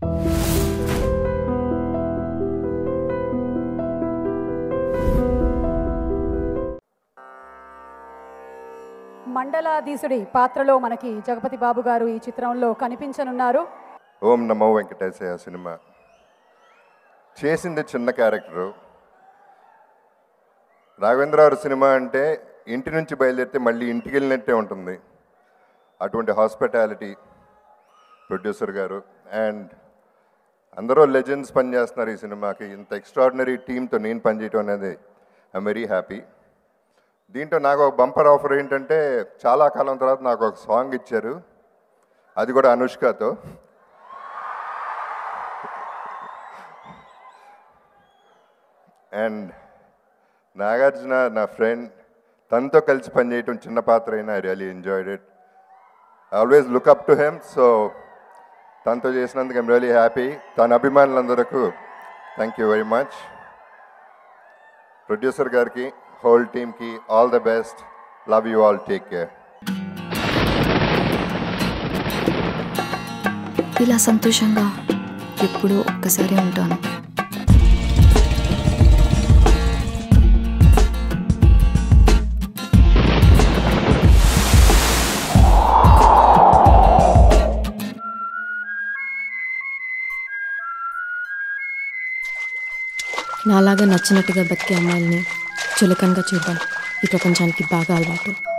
మండలాధీశుడి పాత్రలో మనకి జగపతి బాబు గారు ఈ చిత్రంలో కనిపించనున్నారు ఓం నమో వెంకటేశయ్య సినిమా చేసింది చిన్న క్యారెక్టరు రాఘవేంద్రరావు సినిమా అంటే ఇంటి నుంచి బయలుదేరితే మళ్ళీ ఇంటికి వెళ్ళినట్టే ఉంటుంది అటువంటి హాస్పిటాలిటీ ప్రొడ్యూసర్ గారు అండ్ అందరూ లెజెండ్స్ పనిచేస్తున్నారు ఈ సినిమాకి ఇంత ఎక్స్ట్రాడినరీ టీంతో నేను పనిచేయటం అనేది ఐఎమ్ వెరీ హ్యాపీ దీంట్లో నాకు ఒక బంపర్ ఆఫర్ ఏంటంటే చాలా కాలం తర్వాత నాకు ఒక సాంగ్ ఇచ్చారు అది కూడా అనుష్కతో అండ్ నాగార్జున నా ఫ్రెండ్ తనతో కలిసి పనిచేయటం చిన్న పాత్ర అయినా I really enjoyed it I always look up to him so తనతో చేసినందుకు ఐమ్ రియలీ హ్యాపీ తన అభిమానులందరకు thank you very much producer గారికి హోల్ టీమ్కి all the best love you all take care ఇలా సంతోషంగా ఎప్పుడూ ఒక్కసారి ఉంటాను నాలాగా నచ్చినట్టుగా బతికే అమ్మాయిల్ని చులకనగా చూడడం ఈ ప్రపంచానికి బాగా అలవాటు